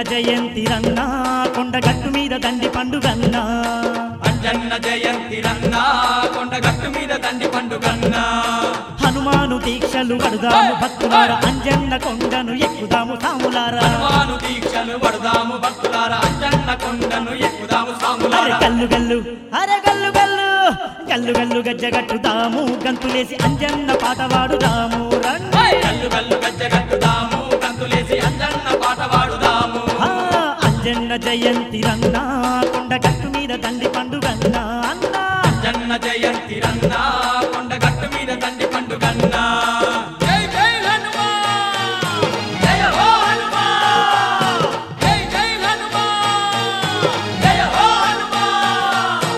జయంతి రన్నా కొండగట్టు మీద దండి పండుగన్నా అంజన్న జయంతి రన్నా కొండగట్టు మీద దండి పండుగన్నా హనుమాను దీక్షలు పడుదాము భక్తులార అంజన్న కొండను ఎక్కుదాము సాములారా హనుమాను దీక్షలు పడదాము భక్తులారా అంజన్న కొండను ఎక్కుదాము అరే సాములారా గల్లు గల్లు అరే గల్లు గల్లు గల్లు గల్లు గజ్జగట్టుదాము గంతులేసి అంజన్న పాట పాడుదాము రండి కల్లు కల్లు గజ్జగట్టుదాము కంతులేసి అంజన్న పాట పాడుదాము ఆ, అంజన్న జయంతి రన్నా కొండగట్టు మీద దండి పండుగన్నా అన్నా అంజన్న జయంతి రన్నా కొండగట్టు మీద దండి పండుగన్నా జై జై హనుమాన్ జయ హో హనుమాన్ జై జై హనుమాన్ జయ హో హనుమాన్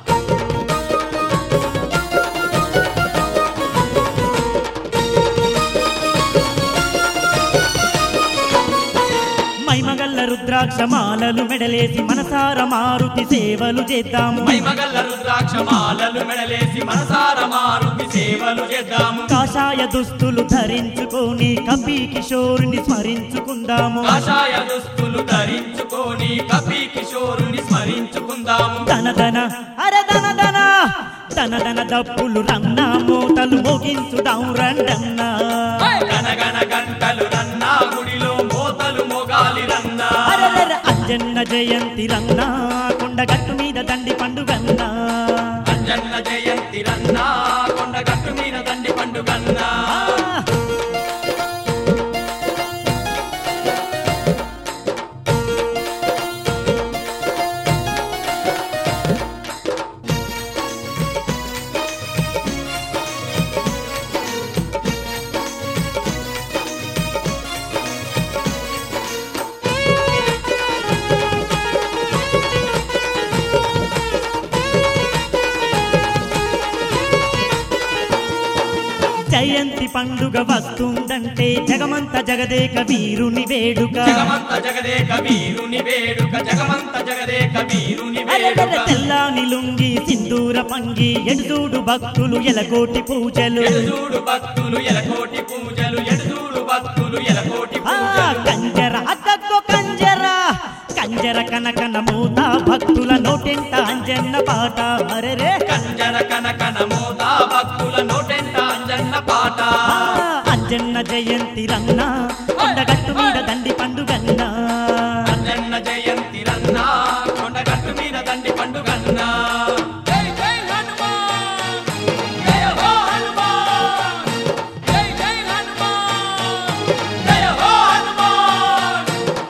మైమగల్ల రుద్రాక్ష మాలలు మెడలేసి మనసార మారుతి సేవలు చేద్దాము మైమగల్ల రుద్రాక్ష మాలలు మెడలేసి మనసార మారుతి సేవలు చేద్దాము కాషాయ దుస్తులు ధరించుకొని కపి కిషోరుని స్మరించుకుందాము కాషాయ దుస్తులు ధరించుకొని కపి కిషోరుని స్మరించుకుందాము ధన ధన అరే ధన ధన ధన ధన దప్పులు రన్న మూతలు మోగించుదాం రండన్నా గనగన గంటలు రన్నా గుడిలో మోతలు మోగాలి రన్నా అరెరెరె అంజన్న జయంతి రన్నా కొండగట్టు మీద దండి పండుగన్నా అంజన్న జయంతి రన్నా కొండగట్టు మీద దండి పండుగన్నా ఆ, జయంతి పండుగ వస్తుందంటే జగమంత జగదేక వీరుని వేడుక జగమంత జగదే కబీరుని వేడుక జగమంత జగదే కబీరుని అరెరెరె వేడుక తెల్లాని లుంగి సింధూర పంగి ఎడుదూడు భక్తులు ఎలకోటి పూజలు ఎడుదూడు భక్తులు ఎలకోటి పూజలు ఎడుదూడు భక్తులు ఎలకోటి ఆ పూజలు కంజర అక్కక్కో కంజర కంజర కనకన మూత భక్తుల నోటెంట అంజన్న పాట అరెరే కంజర కనకన మోత భక్తుల నోటెంట అంజన్న పాట ఆ, అంజన్న జయంతి రన్న కొండగట్టు మీద దండి పండుగన్నా అంజన్న జయంతి రన్నా కొండగట్టు మీద దండి పండుగన్నా జై జై హనుమాన్ జయ హో హనుమాన్ జై జై హనుమాన్ జయ హో హనుమాన్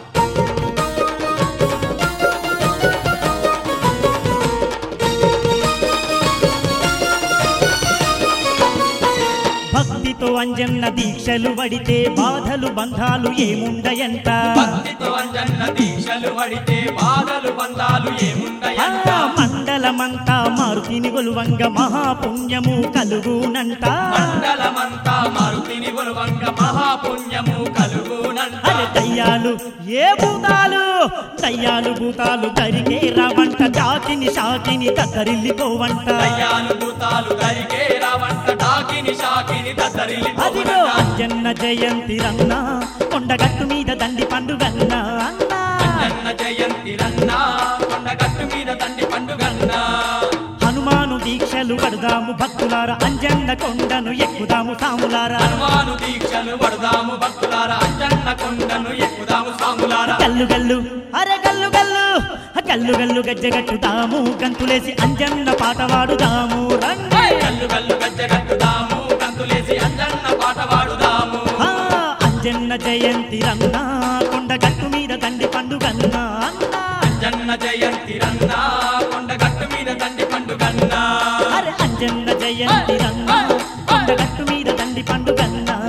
భక్తితో అంజన్న దీక్షలు వడితే బాధలు బంధాలు ఏముండయంట భక్తితో అంజన్న దీక్షలు పడితే బాధలు బంధాలు ఆ, ఏముండయంట మండలమంతా మారుతిని గొలువంగ మహాపుణ్యము కలుగునంట మండలమంతా మారుతిని ఒలువంగ మహాపుణ్యము కలుగునంట అరే దయ్యాలు ఏ భూతాలు దయ్యాలు భూతాలు దరికే రావంట జాతిని షాకిని తత్తరిల్లిపోవంట దయ్యాలు భూతాలు దరికే రావంట డాకిని షాకిని దద్దరిల్లి అదిగో అంజన్న జయంతి రన్న కొండగట్టు మీద దండి పండుగన్న అన్నా అంజన్న జయంతి రన్నా కొండగట్టు మీద దండి పండుగన్నా హనుమాను దీక్షలు పడదాము భక్తులార అంజన్న కొండను ఎక్కుదాము సాములారా హనుమాను దీక్షలు పడదాము భక్తులార అంజన్న కొండను ఎక్కుదాము సాములారా గల్లు గల్లు అరే గల్లు గల్లు గల్లు గల్లు గజ్జగట్టుదాము గంతులేసి అంజన్న పాట పాడుదాము రండి కల్లు కల్లు గజ్జగట్టుదాము కంతులేసి అంజన్న పాట పాడుదాము ఆ, అంజన్న జయంతి రన్న కొండగట్టు మీద దండి పండుగన్న అన్నా అంజన్న జయంతి రన్నా కొండగట్టు మీద దండి పండుగన్నా అరే అంజన్న జయంతి రన్న కొండగట్టు మీద దండి పండుగన్న